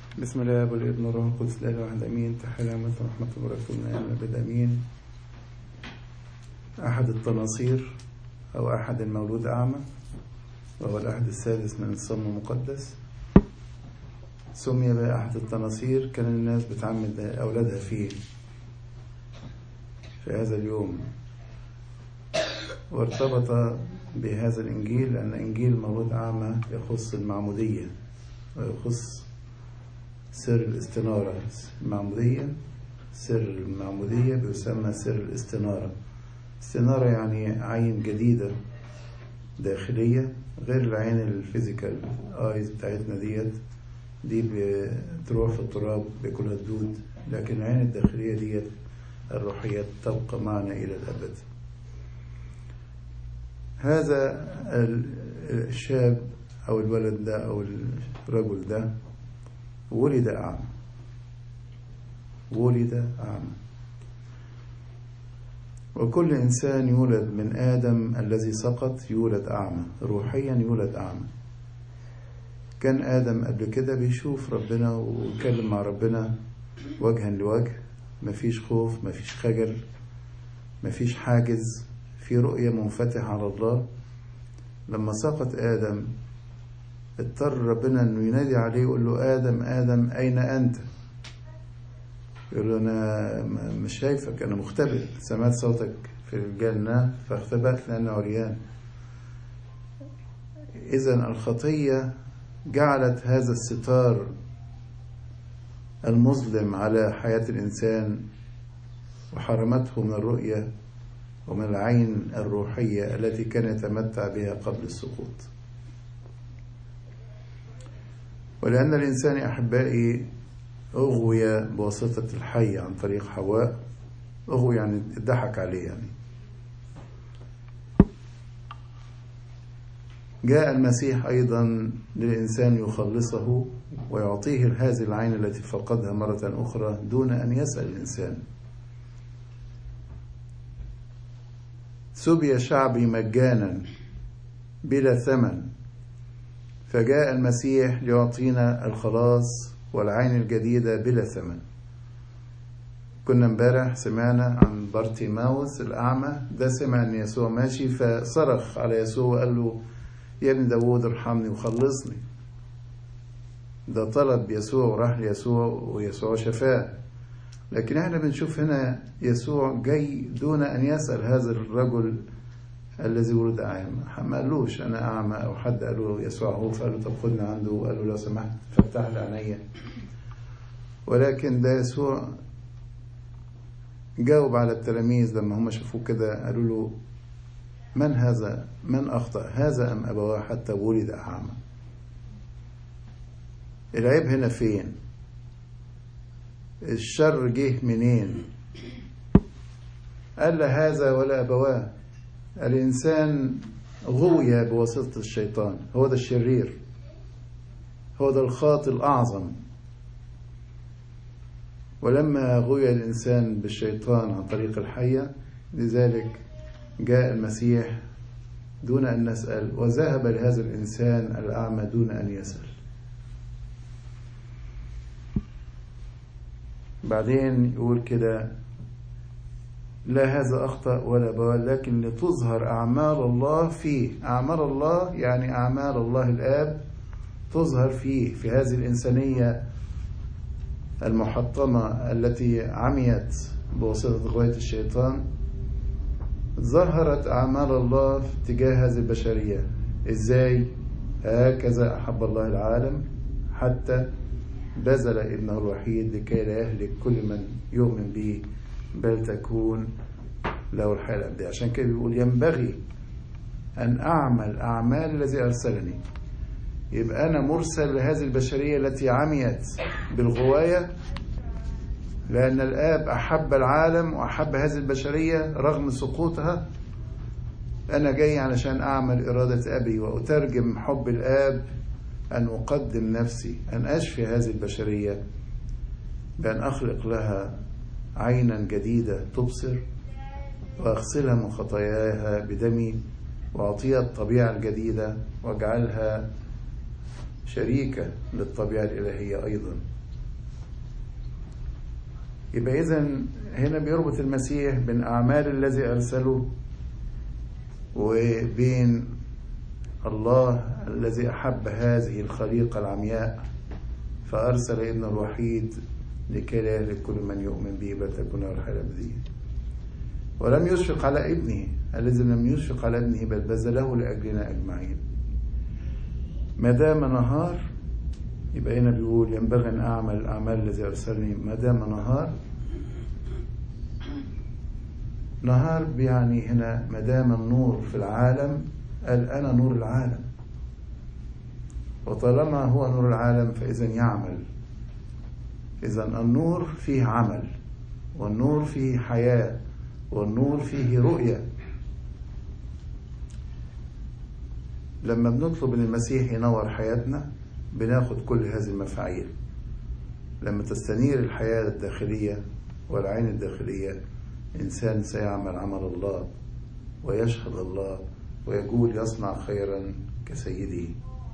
بسم الله والابن والروح القدس لا اله الا امين تحية نعمة ورحمة وبركاته يا الابد امين احد التناصير او احد المولود اعمى وهو الاحد السادس من الصم المقدس سمي بأحد التناصير كان الناس بتعمد أولادها فيه في هذا اليوم وارتبط بهذا الإنجيل لأن إنجيل مولود أعمى يخص المعمودية ويخص سر الاستنارة المعمودية سر المعمودية بيسمى سر الاستنارة استنارة يعني عين جديدة داخلية غير العين الفيزيكال ايز بتاعتنا ديت دي بتروح في التراب بياكلها الدود لكن العين الداخلية ديت الروحية تبقى معنا إلى الأبد هذا الشاب أو الولد ده أو الرجل ده ولد أعمى ولد أعمى وكل إنسان يولد من آدم الذي سقط يولد أعمى روحيا يولد أعمى كان آدم قبل كده بيشوف ربنا ويتكلم مع ربنا وجها لوجه مفيش خوف مفيش خجل مفيش حاجز في رؤية منفتحة على الله لما سقط آدم اضطر ربنا انه ينادي عليه يقول له آدم آدم أين أنت؟ يقول له أنا مش شايفك أنا مختبئ سمعت صوتك في الجنة فاختبأت لأنه عريان إذا الخطية جعلت هذا الستار المظلم على حياة الإنسان وحرمته من الرؤية ومن العين الروحية التي كان يتمتع بها قبل السقوط ولأن الإنسان أحبائي أغوي بواسطة الحي عن طريق حواء أغوي يعني اتضحك عليه يعني جاء المسيح أيضا للإنسان يخلصه ويعطيه هذه العين التي فقدها مرة أخرى دون أن يسأل الإنسان سبي شعبي مجانا بلا ثمن فجاء المسيح ليعطينا الخلاص والعين الجديدة بلا ثمن كنا امبارح سمعنا عن بارتيماوس الأعمى ده سمع أن يسوع ماشي فصرخ على يسوع وقال له يا ابن داوود ارحمني وخلصني ده طلب يسوع وراح ليسوع ويسوع شفاه لكن احنا بنشوف هنا يسوع جاي دون ان يسأل هذا الرجل الذي ولد أعمى ما قالوش أنا أعمى أو حد قال له يسوع هو فقال له طب خدني عنده وقال له لو سمحت فتح لي عينيا ولكن ده يسوع جاوب على التلاميذ لما هم شافوه كده قالوا له من هذا من أخطأ هذا أم أبواه حتى ولد أعمى العيب هنا فين الشر جه منين قال لا هذا ولا أبواه الإنسان غوي بواسطة الشيطان هو ده الشرير هو ده الخاطئ الأعظم ولما غوي الإنسان بالشيطان عن طريق الحية لذلك جاء المسيح دون أن نسأل وذهب لهذا الإنسان الأعمى دون أن يسأل بعدين يقول كده لا هذا أخطأ ولا بوال لكن لتظهر أعمال الله فيه أعمال الله يعني أعمال الله الآب تظهر فيه في هذه الإنسانية المحطمة التي عميت بواسطة غواية الشيطان ظهرت أعمال الله تجاه هذه البشرية إزاي هكذا أحب الله العالم حتى بذل ابنه الوحيد لكي لا يهلك كل من يؤمن به بل تكون له الحياة الأبدية عشان كده بيقول ينبغي أن أعمل أعمال الذي أرسلني يبقى أنا مرسل لهذه البشرية التي عميت بالغواية لأن الآب أحب العالم وأحب هذه البشرية رغم سقوطها أنا جاي علشان أعمل إرادة أبي وأترجم حب الآب أن أقدم نفسي أن أشفي هذه البشرية بأن أخلق لها عينا جديدة تبصر وأغسلها من خطاياها بدمي وأعطيها الطبيعة الجديدة وأجعلها شريكة للطبيعة الإلهية أيضا يبقى إذا هنا بيربط المسيح بين أعمال الذي أرسله وبين الله الذي أحب هذه الخليقة العمياء فأرسل ابنه الوحيد لكي لا يهلك كل من يؤمن به بل تكون له الحياة الأبدية ولم يشفق على ابنه الذي لم يشفق على ابنه بل بذله لأجلنا أجمعين ما دام نهار يبقى هنا بيقول ينبغي أن أعمل الأعمال الذي أرسلني ما دام نهار نهار يعني هنا ما دام النور في العالم قال أنا نور العالم وطالما هو نور العالم فإذا يعمل إذا النور فيه عمل والنور فيه حياة والنور فيه رؤية لما بنطلب ان المسيح ينور حياتنا بناخد كل هذه المفاعيل لما تستنير الحياة الداخلية والعين الداخلية إنسان سيعمل عمل الله ويشهد الله ويقول يصنع خيرا كسيده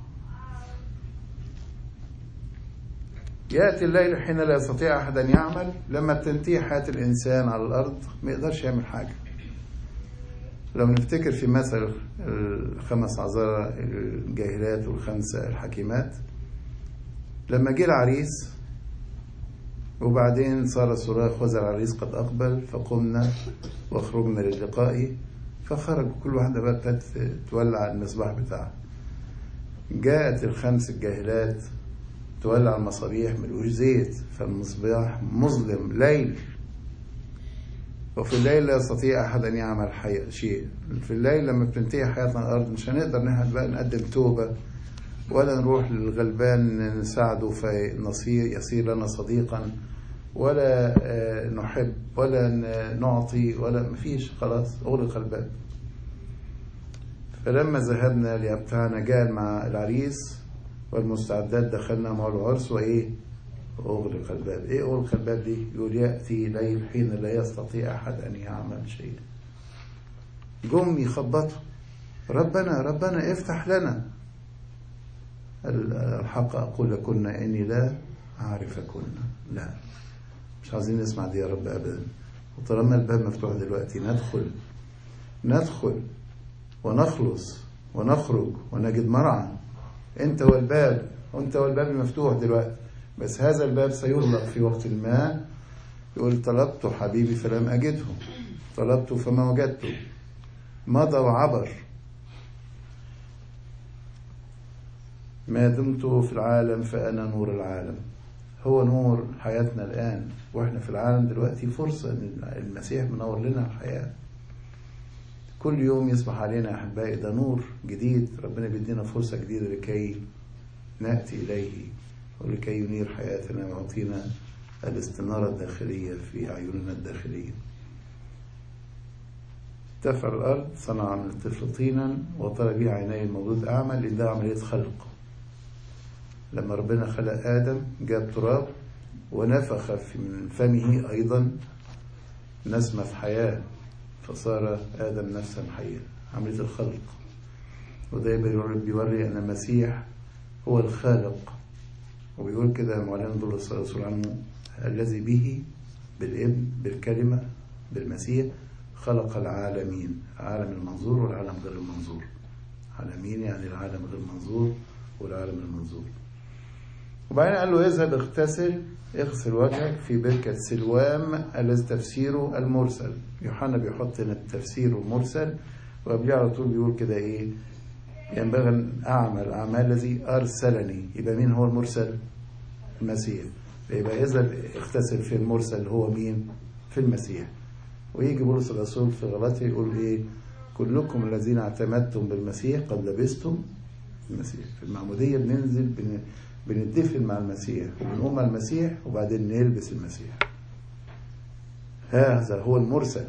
يأتي الليل حين لا يستطيع أحد أن يعمل لما تنتهي حياة الإنسان على الأرض ما يقدرش يعمل حاجة لو نفتكر في مثل الخمس عذارى الجاهلات والخمسة الحكيمات لما جه العريس وبعدين صار صراخ خذ العريس قد أقبل فقمنا وخرجنا للقاء فخرج كل واحدة بقى ابتدت تولع المصباح بتاعها جاءت الخمس الجاهلات تولع المصابيح ملوش زيت فالمصباح مظلم ليل وفي الليل لا يستطيع أحد أن يعمل حي... شيء في الليل لما بتنتهي حياتنا على الأرض مش هنقدر نحن بقى نقدم توبة ولا نروح للغلبان نساعده فنصير يصير لنا صديقا ولا نحب ولا نعطي ولا مفيش خلاص أغلق الباب فلما ذهبنا لأبتعنا جاء مع العريس والمستعدات دخلنا مع العرس وإيه أغلق الباب إيه أغلق الباب دي يقول يأتي ليل حين لا يستطيع أحد أن يعمل شيئا جم يخبطوا ربنا ربنا افتح لنا الحق أقول لكن إني لا أعرفكن لا مش عايزين نسمع دي يا رب أبدا وطالما الباب مفتوح دلوقتي ندخل ندخل ونخلص ونخرج ونجد مرعى انت والباب وانت والباب مفتوح دلوقتي بس هذا الباب سيغلق في وقت ما يقول طلبت حبيبي فلم أجده طلبت فما وجدته مضى وعبر ما دمت في العالم فأنا نور العالم هو نور حياتنا الآن وإحنا في العالم دلوقتي فرصة إن المسيح منور لنا الحياة كل يوم يصبح علينا أحبائي ده نور جديد ربنا بيدينا فرصة جديدة لكي نأتي إليه ولكي ينير حياتنا ويعطينا الاستنارة الداخلية في أعيننا الداخلية ارتفع الأرض صنع من الطفل طينا وطلب به عيني المولود أعمى لأن ده عملية خلق لما ربنا خلق آدم جاب تراب ونفخ في من فمه أيضا نسمة حياة فصار آدم نفسا حيا عملية الخلق وده بيوري أن المسيح هو الخالق وبيقول كده معلن بولس الرسول عنه الذي به بالابن بالكلمة بالمسيح خلق العالمين العالم المنظور والعالم غير المنظور عالمين يعني العالم غير المنظور والعالم المنظور وبعدين قال له اذهب اغتسل اغسل وجهك في بركة سلوام الذي تفسيره المرسل يوحنا بيحط هنا التفسير المرسل وقبليه على طول بيقول كده ايه ينبغي ان اعمل اعمال الذي ارسلني يبقى مين هو المرسل المسيح يبقى اذا اغتسل في المرسل هو مين في المسيح ويجي بولس الرسول في غلطه يقول ايه كلكم الذين اعتمدتم بالمسيح قد لبستم المسيح في المعمودية بننزل بن... بنتدفن مع المسيح وبنقوم مع المسيح وبعدين نلبس المسيح هذا هو المرسل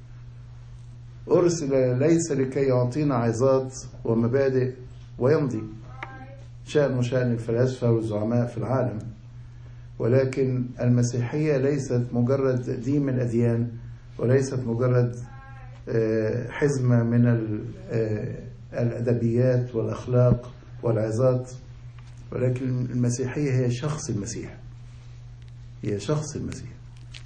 أرسل ليس لكي يعطينا عظات ومبادئ ويمضي شأن وشأن الفلاسفة والزعماء في العالم ولكن المسيحية ليست مجرد دين من الأديان وليست مجرد حزمة من الأدبيات والأخلاق والعظات ولكن المسيحية هي شخص المسيح هي شخص المسيح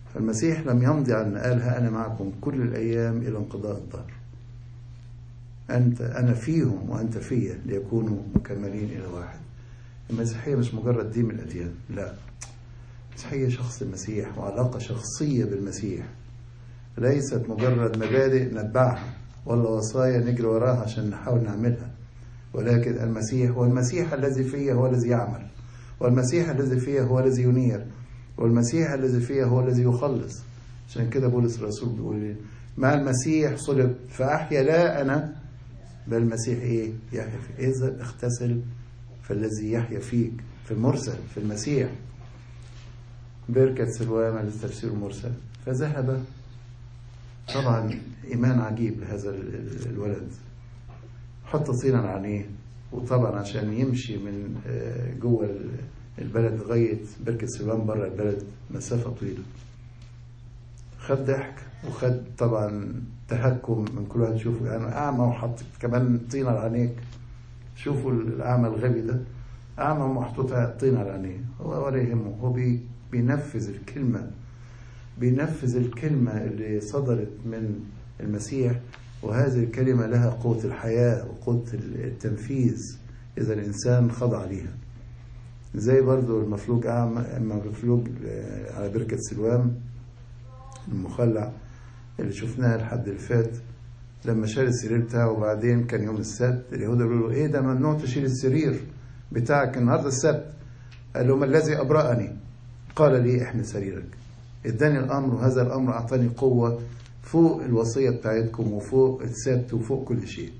فالمسيح لم يمضي عن قال ها أنا معكم كل الأيام إلى انقضاء الدهر أنت أنا فيهم وأنت فيا ليكونوا مكملين إلى واحد المسيحية مش مجرد دين من الأديان لا المسيحية شخص المسيح وعلاقة شخصية بالمسيح ليست مجرد مبادئ نتبعها ولا وصايا نجري وراها عشان نحاول نعملها ولكن المسيح والمسيح الذي فيه هو الذي يعمل والمسيح الذي فيه هو الذي ينير والمسيح الذي فيه هو الذي يخلص عشان كده بولس الرسول بيقول مع المسيح صلب فأحيا لا أنا بل المسيح إيه يحيا فيك إذا اغتسل فالذي يحيا فيك في المرسل في المسيح بركة سلوان للتفسير المرسل فذهب طبعا إيمان عجيب لهذا الولد حط طينا على عينيه وطبعا عشان يمشي من جوه البلد لغاية بركة سلوان بره البلد مسافة طويلة خد ضحك وخد طبعا تهكم من كل واحد يشوفه يعني أعمى وحط كمان طينة على عينيك شوفوا الأعمى الغبي ده أعمى ومحطوط طينة على عينيه هو ولا يهمه هو بي بينفذ الكلمة بينفذ الكلمة اللي صدرت من المسيح وهذه الكلمة لها قوة الحياة وقوة التنفيذ إذا الإنسان خضع ليها زي برضو المفلوج أعمى المفلوج على بركة سلوان المخلع اللي شفناها الحد اللي فات لما شال السرير بتاعه وبعدين كان يوم السبت اليهود قالوا له ايه ده ممنوع تشيل السرير بتاعك النهارده السبت قال لهم الذي ابرأني قال لي احمل سريرك اداني الامر وهذا الامر اعطاني قوه فوق الوصيه بتاعتكم وفوق السبت وفوق كل شيء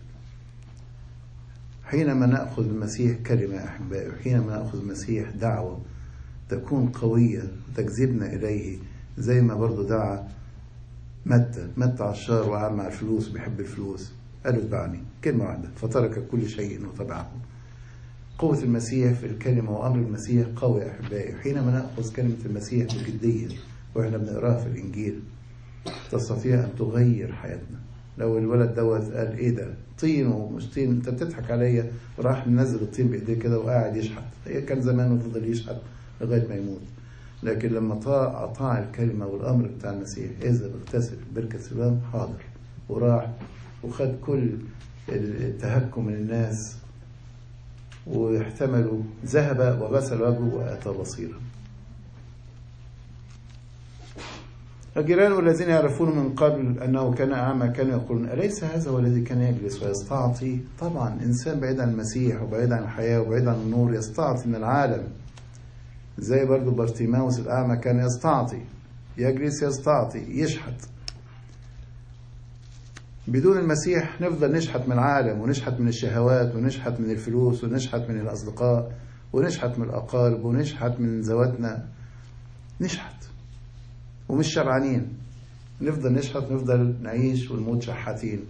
حينما ناخذ المسيح كلمه يا احبائي وحينما ناخذ المسيح دعوه تكون قويه تجذبنا اليه زي ما برضو دعا متى متى عشار وقع مع الفلوس بيحب الفلوس قال له اتبعني كلمه واحده فترك كل شيء وتبعه قوة المسيح في الكلمة وأمر المسيح قوي يا أحبائي حينما نأخذ كلمة المسيح بجدية وإحنا بنقراها في الإنجيل تستطيع أن تغير حياتنا لو الولد دوت قال إيه ده طين ومش طين أنت بتضحك عليا راح منزل الطين بإيديه كده وقاعد يشحت هي كان زمان فضل يشحت لغاية ما يموت لكن لما طاع أطاع الكلمة والأمر بتاع المسيح إذا اغتسل بركة سلام حاضر وراح وخد كل التهكم من الناس واحتملوا ذهب وغسل وجهه واتى بصيرا الجيران الذين يعرفون من قبل انه كان اعمى كانوا يقولون اليس هذا هو الذي كان يجلس ويستعطي طبعا انسان بعيد عن المسيح وبعيد عن الحياه وبعيد عن النور يستعطي من العالم زي برضو بارتيماوس الاعمى كان يستعطي يجلس يستعطي يشحت بدون المسيح نفضل نشحت من العالم ونشحت من الشهوات ونشحت من الفلوس ونشحت من الأصدقاء ونشحت من الأقارب ونشحت من ذواتنا نشحت ومش شبعانين نفضل نشحت نفضل نعيش ونموت شحاتين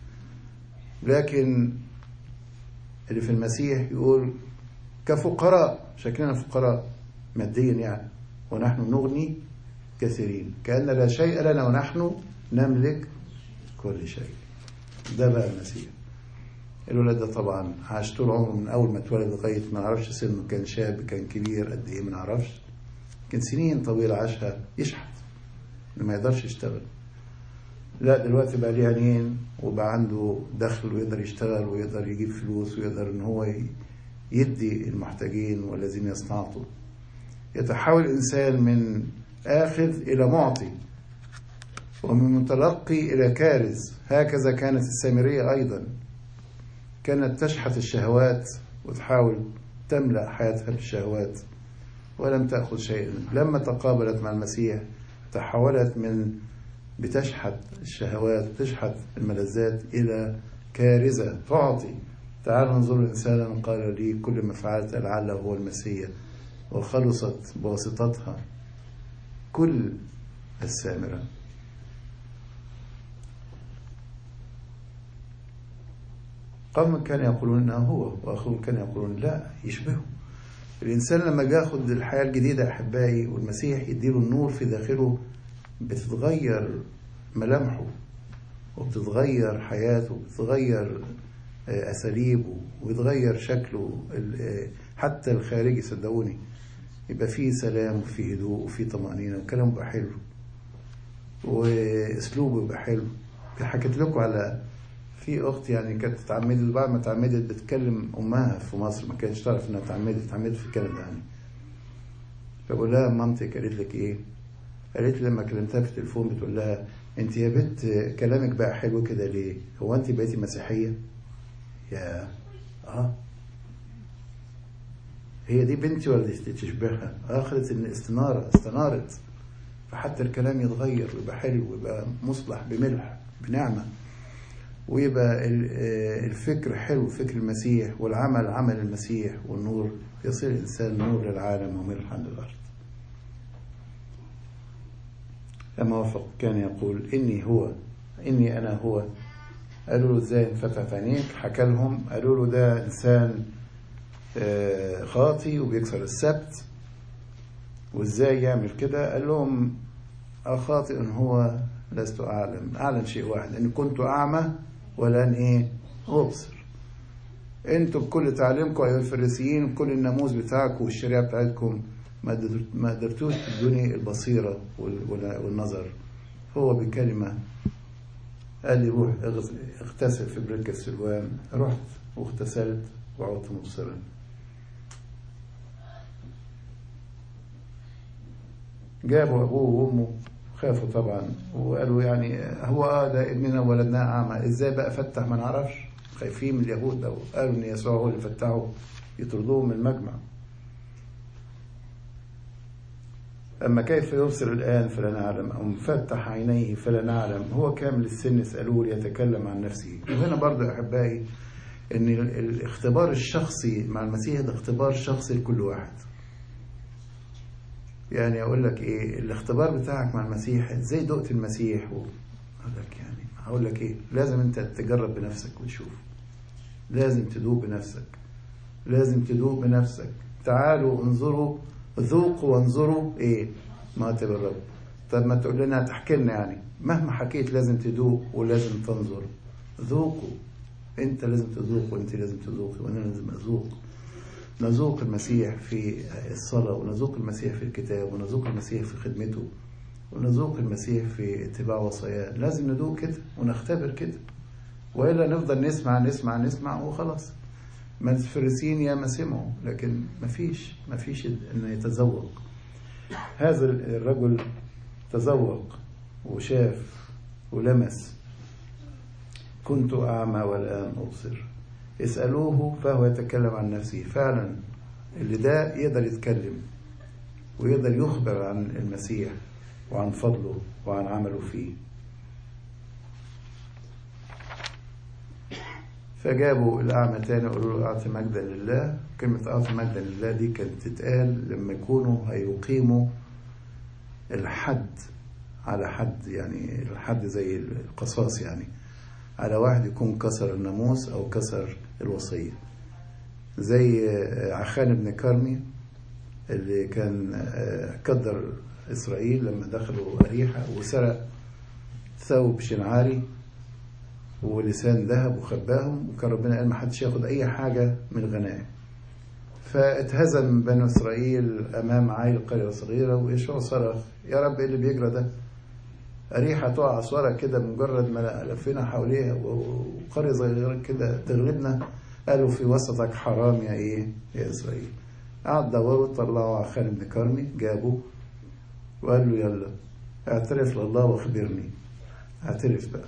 لكن اللي في المسيح يقول كفقراء شكلنا فقراء ماديا يعني ونحن نغني كثيرين كأن لا شيء لنا ونحن نملك كل شيء ده بقى المسيح الولد ده طبعا عاش طول عمره من اول ما اتولد لغايه ما نعرفش سنه كان شاب كان كبير قد ايه ما نعرفش كان سنين طويله عاشها يشحت ما يقدرش يشتغل لا دلوقتي بقى ليه عينين وبقى عنده دخل ويقدر يشتغل ويقدر يجيب فلوس ويقدر ان هو يدي المحتاجين والذين يستعطوا يتحول الانسان من اخذ الى معطي ومن متلقي إلى كارز هكذا كانت السامرية أيضا كانت تشحت الشهوات وتحاول تملأ حياتها بالشهوات ولم تأخذ شيئا لما تقابلت مع المسيح تحولت من بتشحت الشهوات تشحت الملذات إلى كارزة تعطي تعال انظر إنسانا قال لي كل ما فعلت لعله هو المسيح وخلصت بواسطتها كل السامرة قوم كانوا يقولون انه هو واخرون كانوا يقولون لا يشبهه الانسان لما ياخد الحياه الجديده احبائي والمسيح يديله النور في داخله بتتغير ملامحه وبتتغير حياته وبتتغير اساليبه وبيتغير شكله حتى الخارجي صدقوني يبقى فيه سلام وفيه هدوء وفيه طمأنينة والكلام بقى حلو واسلوبه يبقى حلو حكيت لكم على في اخت يعني كانت اتعمدت بعد ما اتعمدت بتكلم امها في مصر ما كانتش تعرف انها اتعمدت اتعمدت في كندا يعني فبقول لها مامتك قالت لك ايه؟ قالت لي لما كلمتها في التليفون بتقول لها انت يا بنت كلامك بقى حلو كده ليه؟ هو انت بقيتي مسيحيه؟ يا اه هي دي بنتي ولا دي تشبهها؟ اخذت ان استناره استنارت فحتى الكلام يتغير ويبقى حلو ويبقى مصلح بملح بنعمه ويبقى الفكر حلو فكر المسيح والعمل عمل المسيح والنور يصير الإنسان نور للعالم وملحا للأرض لما وفق كان يقول إني هو إني أنا هو قالوا له إزاي انفتحت عينيك حكى لهم قالوا له ده إنسان خاطي وبيكسر السبت وإزاي يعمل كده قال لهم خاطئ هو لست أعلم أعلم شيء واحد إن كنت أعمى والآن إيه أبصر أنتوا بكل تعليمكم أيها الفريسيين كل الناموس بتاعكم والشريعة بتاعتكم ما قدرتوش تدوني البصيرة والنظر هو بكلمة قال لي روح اغتسل في بركة السلوان رحت واغتسلت وعدت مبصرا جابوا أبوه وأمه خافوا طبعا وقالوا يعني هو اه ده ابننا ولدناه اعمى ازاي بقى فتح ما نعرفش خايفين من اليهود لو قالوا ان يسوع هو اللي فتحه يطردوه من المجمع أما كيف يبصر الآن فلا نعلم أو مفتح عينيه فلا نعلم هو كامل السن سألوه يتكلم عن نفسه وهنا برضه أحبائي أن الاختبار الشخصي مع المسيح ده اختبار شخصي لكل واحد يعني اقول لك ايه الاختبار بتاعك مع المسيح ازاي دقت المسيح اقول لك يعني هقول لك ايه لازم انت تجرب بنفسك وتشوف لازم تدوق بنفسك لازم تدوق بنفسك تعالوا انظروا ذوقوا وانظروا ايه مراتب الرب طب ما تقول لنا تحكي لنا يعني مهما حكيت لازم تدوق ولازم تنظر ذوقوا انت لازم تذوق وانت لازم تذوقي وانا لازم اذوق نذوق المسيح في الصلاة ونذوق المسيح في الكتاب ونذوق المسيح في خدمته ونذوق المسيح في اتباع وصاياه لازم ندوق كده ونختبر كده وإلا نفضل نسمع نسمع نسمع وخلاص ما الفريسيين يا ما سمعوا لكن ما فيش ما فيش انه يتذوق هذا الرجل تذوق وشاف ولمس كنت أعمى والآن أبصر اسألوه فهو يتكلم عن نفسه فعلا اللي ده يقدر يتكلم ويقدر يخبر عن المسيح وعن فضله وعن عمله فيه فجابوا الأعمى تاني قالوا له أعطي مجدا لله كلمة أعطي مجدا لله دي كانت تتقال لما يكونوا هيقيموا الحد على حد يعني الحد زي القصاص يعني على واحد يكون كسر الناموس أو كسر الوصية زي عخان بن كرمي اللي كان كدر إسرائيل لما دخلوا أريحة وسرق ثوب شنعاري ولسان ذهب وخباهم وكان ربنا قال ما حدش ياخد أي حاجة من الغنائم فاتهزم بنو إسرائيل أمام عائل قرية صغيرة ويشوع صرخ يا رب إيه اللي بيجرى ده ريحة تقع أسوارها كده مجرد ما لفينا حواليها وقرية صغيرة كده تغلبنا قالوا في وسطك حرام يا إيه يا إسرائيل قعد دوروا طلعوا عخان بن كرمي جابوا وقال له يلا اعترف لله واخبرني اعترف بقى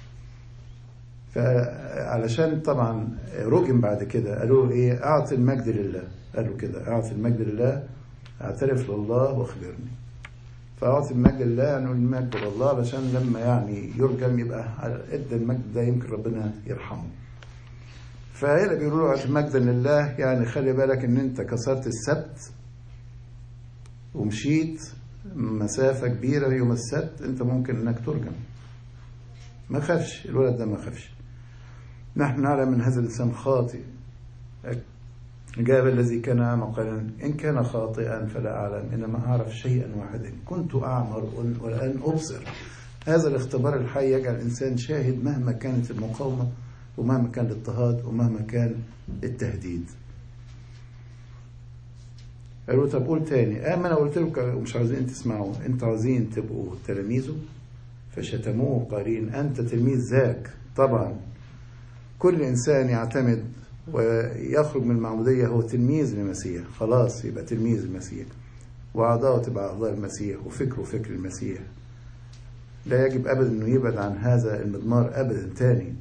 فعلشان طبعا رجم بعد كده قالوا له ايه اعطي المجد لله قالوا كده اعطي المجد لله اعترف لله واخبرني فاعطي المجد لله يعني المجد لله علشان لما يعني يرجم يبقى ادى المجد ده يمكن ربنا يرحمه فهنا بيقولوا له اعطي المجد لله يعني خلي بالك ان انت كسرت السبت ومشيت مسافة كبيرة يوم السبت انت ممكن انك ترجم ما خافش الولد ده ما خافش نحن نعلم من هذا الإنسان خاطئ جاب الذي كان أعمى قال إن كان خاطئا فلا أعلم إنما أعرف شيئا واحدا كنت أعمر والآن أبصر هذا الاختبار الحي يجعل الإنسان شاهد مهما كانت المقاومة ومهما كان الاضطهاد ومهما كان التهديد قالوا طب قول تاني آه ما أنا قلت لكم مش عاوزين تسمعوا أنتوا عاوزين تبقوا تلاميذه فشتموه قائلين أنت تلميذ ذاك طبعا كل إنسان يعتمد ويخرج من المعمودية هو تلميذ للمسيح خلاص يبقى تلميذ المسيح وأعضاءه تبقى أعضاء المسيح وفكره فكر المسيح لا يجب أبدا أنه يبعد عن هذا المضمار أبدا تاني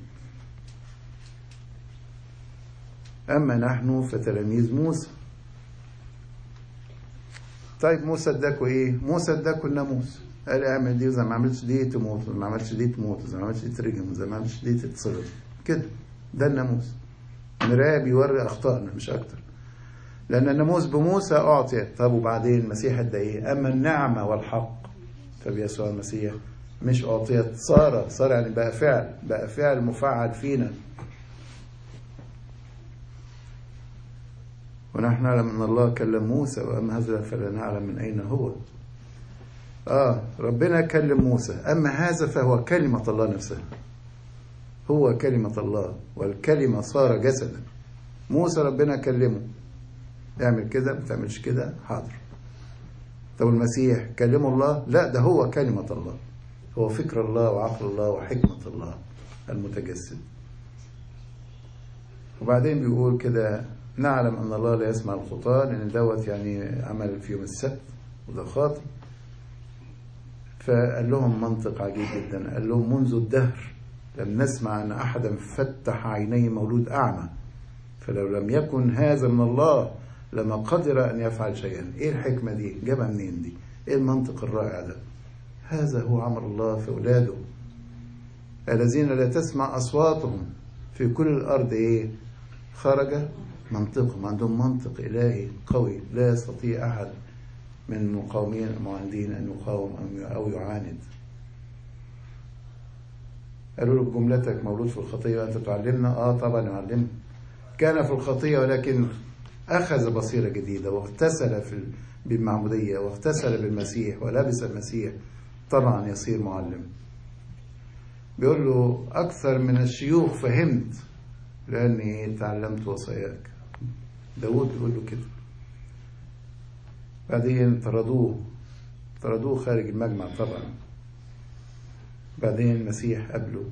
أما نحن فتلاميذ موسى طيب موسى اداكوا ايه؟ موسى اداكوا الناموس قال اعمل دي وإذا ما عملتش دي تموت وإذا ما عملتش دي تموت وإذا ما عملتش دي ترجم وإذا ما عملتش دي تتصرف كده ده الناموس مراية بيوري أخطائنا مش أكتر لأن الناموس بموسى أعطي طب وبعدين المسيح ادى إيه؟ أما النعمة والحق فبيسوع المسيح مش أعطيت صار صار يعني بقى فعل بقى فعل مفعل فينا ونحن نعلم أن الله كلم موسى وأما هذا فلا نعلم من أين هو آه ربنا كلم موسى أما هذا فهو كلمة الله نفسها هو كلمة الله والكلمة صار جسدا موسى ربنا كلمه اعمل كده ما تعملش كده حاضر طب المسيح كلمه الله لا ده هو كلمة الله هو فكر الله وعقل الله وحكمة الله المتجسد وبعدين بيقول كده نعلم أن الله لا يسمع الخطاة لأن دوت يعني عمل في يوم السبت وده خاطئ فقال لهم منطق عجيب جدا قال لهم منذ الدهر لم نسمع أن أحدا فتح عينيه مولود أعمى فلو لم يكن هذا من الله لما قدر أن يفعل شيئا إيه الحكمة دي جابها منين دي إيه المنطق الرائع ده هذا هو عمل الله في أولاده الذين لا تسمع أصواتهم في كل الأرض إيه خرج منطقهم عندهم منطق إلهي قوي لا يستطيع أحد من المقاومين المعاندين أن يقاوم أو يعاند قالوا له بجملتك مولود في الخطية وأنت تعلمنا آه طبعا يعلمنا كان في الخطية ولكن أخذ بصيرة جديدة واغتسل في بالمعمودية واغتسل بالمسيح ولبس المسيح طبعا يصير معلم بيقول له أكثر من الشيوخ فهمت لأني تعلمت وصاياك داود بيقول له كده بعدين طردوه طردوه خارج المجمع طبعا بعدين المسيح قبله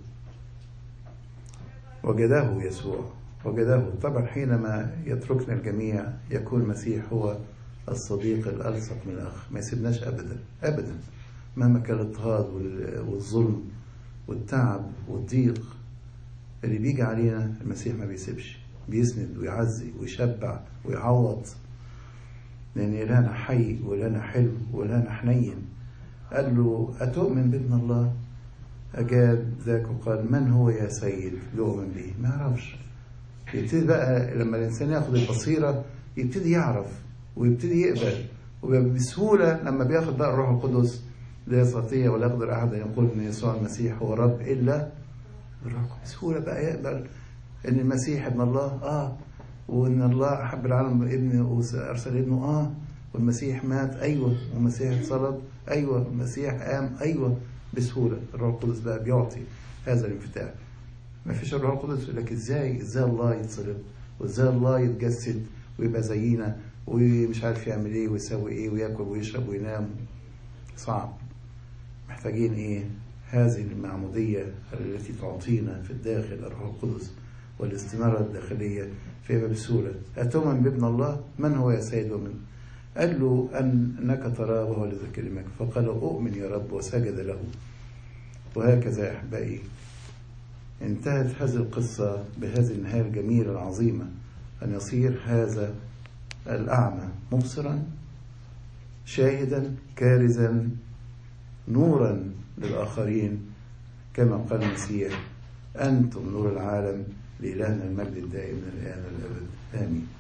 وجده يسوع وجده طبعا حينما يتركنا الجميع يكون المسيح هو الصديق الألصق من الأخ ما يسيبناش أبدا أبدا مهما كان الاضطهاد والظلم والتعب والضيق اللي بيجي علينا المسيح ما بيسيبش بيسند ويعزي ويشبع ويعوض لأن إلهنا حي وإلهنا حلو وإلهنا حنين قال له أتؤمن بابن الله أجاب ذاك وقال من هو يا سيد لأؤمن به ما يعرفش يبتدي بقى لما الإنسان ياخد البصيرة يبتدي يعرف ويبتدي يقبل وبسهولة لما بياخد بقى الروح القدس لا يستطيع ولا يقدر أحد أن يقول أن يسوع المسيح هو رب إلا بالروح بسهولة بقى يقبل أن المسيح ابن الله آه وأن الله أحب العالم بابنه وأرسل ابنه آه والمسيح مات أيوة والمسيح اتصلب أيوة والمسيح قام أيوة بسهولة الروح القدس بقى بيعطي هذا الانفتاح ما فيش الروح القدس يقول لك ازاي ازاي الله يتصلب وازاي الله يتجسد ويبقى زينا ومش عارف يعمل ايه ويسوي ايه وياكل ويشرب وينام صعب محتاجين ايه هذه المعمودية التي تعطينا في الداخل الروح القدس والاستنارة الداخلية فيبقى بسهولة أتؤمن بابن الله من هو يا سيد ومن قال له أنك تراه وهو الذي كلمك فقال أؤمن يا رب وسجد له وهكذا يا أحبائي انتهت هذه القصة بهذه النهاية الجميلة العظيمة أن يصير هذا الأعمى مبصرا شاهدا كارزا نورا للآخرين كما قال المسيح أنتم نور العالم لإلهنا المجد الدائم من الآن والأبد آمين